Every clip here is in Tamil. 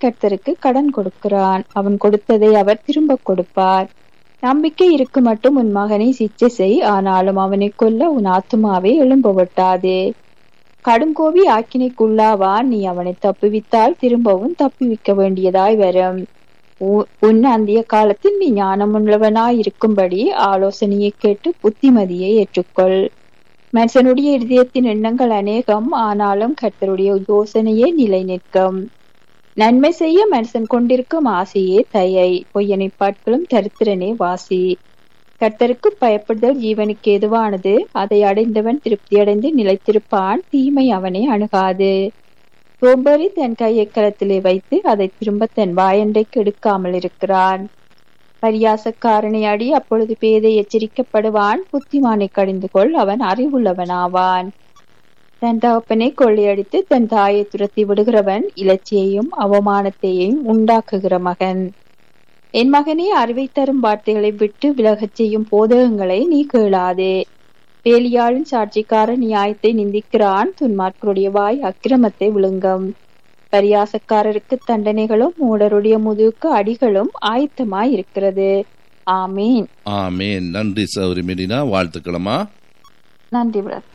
கர்த்தருக்கு கடன் கொடுக்கிறான் அவன் கொடுத்ததை அவர் திரும்ப கொடுப்பார் நம்பிக்கை இருக்கு மட்டும் உன் மகனை சிச்சை செய் ஆனாலும் அவனை கொல்ல உன் ஆத்துமாவை எழும்ப விட்டாதே கடுங்கோவி ஆக்கினைக்குள்ளாவான் நீ அவனை தப்புவித்தால் திரும்பவும் தப்புவிக்க வேண்டியதாய் வரும் உ- உன் அந்திய காலத்தில் நீ ஞானமுள்ளவனாய் இருக்கும்படி ஆலோசனையை கேட்டு புத்திமதியை ஏற்றுக்கொள் மனுஷனுடைய இருதயத்தின் எண்ணங்கள் அநேகம் ஆனாலும் கர்த்தருடைய யோசனையே நிலை நிற்கும் நன்மை செய்ய மனுஷன் கொண்டிருக்கும் ஆசையே தயை பொய்யனை பாட்களும் தரித்திரனே வாசி கர்த்தருக்கு பயப்படுதல் ஜீவனுக்கு எதுவானது அதை அடைந்தவன் திருப்தியடைந்து நிலைத்திருப்பான் தீமை அவனை அணுகாது சோம்பேறி தன் கையை கரத்திலே வைத்து அதை திரும்ப தன் வாயண்டைக்கு எடுக்காமல் இருக்கிறான் பரியாசக்காரனை அடி அப்பொழுது பேதை எச்சரிக்கப்படுவான் புத்திமானை கடிந்து கொள் அவன் அறிவுள்ளவனாவான் தன் தகப்பனை கொள்ளையடித்து தன் தாயை துரத்தி விடுகிறவன் இலச்சியையும் அவமானத்தையும் உண்டாக்குகிற மகன் என் மகனே அறிவை தரும் வார்த்தைகளை விட்டு விலகச் செய்யும் போதகங்களை நீ கேளாதே வேலியாளின் சாட்சிக்காரன் நியாயத்தை நிந்திக்கிறான் துன்மார்க்கருடைய வாய் அக்கிரமத்தை விழுங்கும் பரியாசக்காரருக்கு தண்டனைகளும் மூடருடைய முதுகுக்கு அடிகளும் ஆயத்தமாய் இருக்கிறது ஆமீன் ஆமேன் நன்றி சௌரி மெரினா வாழ்த்துக்களம்மா நன்றி பிரதர்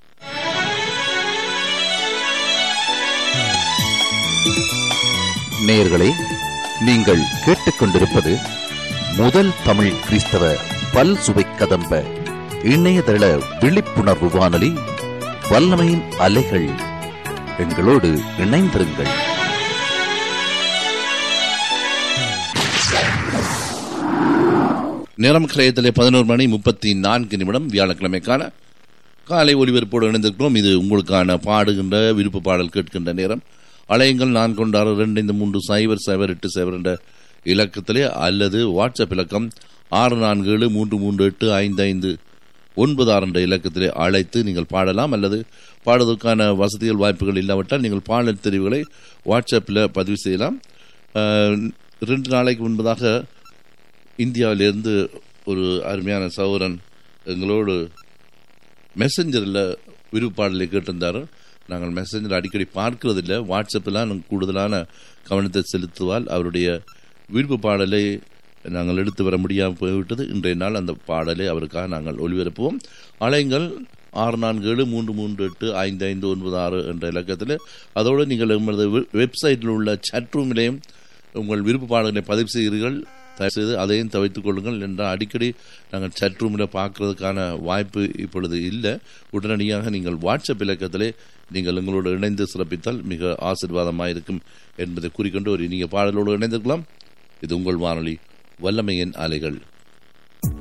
நேயர்களே நீங்கள் கேட்டுக்கொண்டிருப்பது முதல் தமிழ் கிறிஸ்தவ பல் சுவை கதம்ப இணையதள விழிப்புணர்வு வானொலி வல்லமையின் அலைகள் எங்களோடு இணைந்திருங்கள் நேரம் கிரயத்திலே பதினோரு மணி முப்பத்தி நான்கு நிமிடம் வியாழக்கிழமைக்கான காலை ஒலிபரப்போடு இணைந்திருக்கிறோம் இது உங்களுக்கான பாடுகின்ற விருப்ப பாடல் கேட்கின்ற நேரம் அலையுங்கள் நான் கொண்டாறு ரெண்டு இந்த மூன்று சைபர் சைபர் எட்டு சைபர் என்ற இலக்கத்திலே அல்லது வாட்ஸ்அப் இலக்கம் ஆறு நான்கு ஏழு மூன்று மூன்று எட்டு ஐந்து ஐந்து ஒன்பது ஆறு என்ற இலக்கத்திலே அழைத்து நீங்கள் பாடலாம் அல்லது பாடுவதற்கான வசதிகள் வாய்ப்புகள் இல்லாவிட்டால் நீங்கள் பாடல் தெரிவுகளை வாட்ஸ்அப்பில் பதிவு செய்யலாம் அஹ், ரெண்டு நாளைக்கு முன்பதாக இந்தியாவிலிருந்து ஒரு அருமையான சௌரன் எங்களோடு மெசஞ்சரில் விருப்பாடலை கேட்டிருந்தார் நாங்கள் மெசஞ்சர் அடிக்கடி பார்க்கறதில்ல வாட்ஸ்அப்பில் நாங்கள் கூடுதலான கவனத்தை செலுத்துவால் அவருடைய விருப்ப பாடலை நாங்கள் எடுத்து வர முடியாமல் போய்விட்டது இன்றைய நாள் அந்த பாடலை அவருக்காக நாங்கள் ஒளிபரப்புவோம் அலைங்கள் ஆறு நான்கு ஏழு மூன்று மூன்று எட்டு ஐந்து ஐந்து ஒன்பது ஆறு என்ற இலக்கத்தில் அதோடு நீங்கள் எங்களது வெ- வெப்சைட்டில் உள்ள chat ரூமிலேயும் உங்கள் விருப்ப பாடல்களை பதிவு செய்கிறீர்கள் தயவுசெய்து அதையும் தவிர்த்துக் கொள்ளுங்கள் என்றால் அடிக்கடி நாங்கள் chat ரூமில் பார்க்கறதுக்கான வாய்ப்பு இப்பொழுது இல்லை உடனடியாக நீங்கள் வாட்ஸ்அப் இலக்கத்திலே நீங்கள் எங்களோடு இணைந்து சிறப்பித்தால் மிக ஆசீர்வாதமாக இருக்கும் என்பதை கூறிக்கொண்டு ஒரு இனிய பாடலோடு இணைந்திருக்கலாம் இது உங்கள் வானொலி வல்லமையின் அலைகள்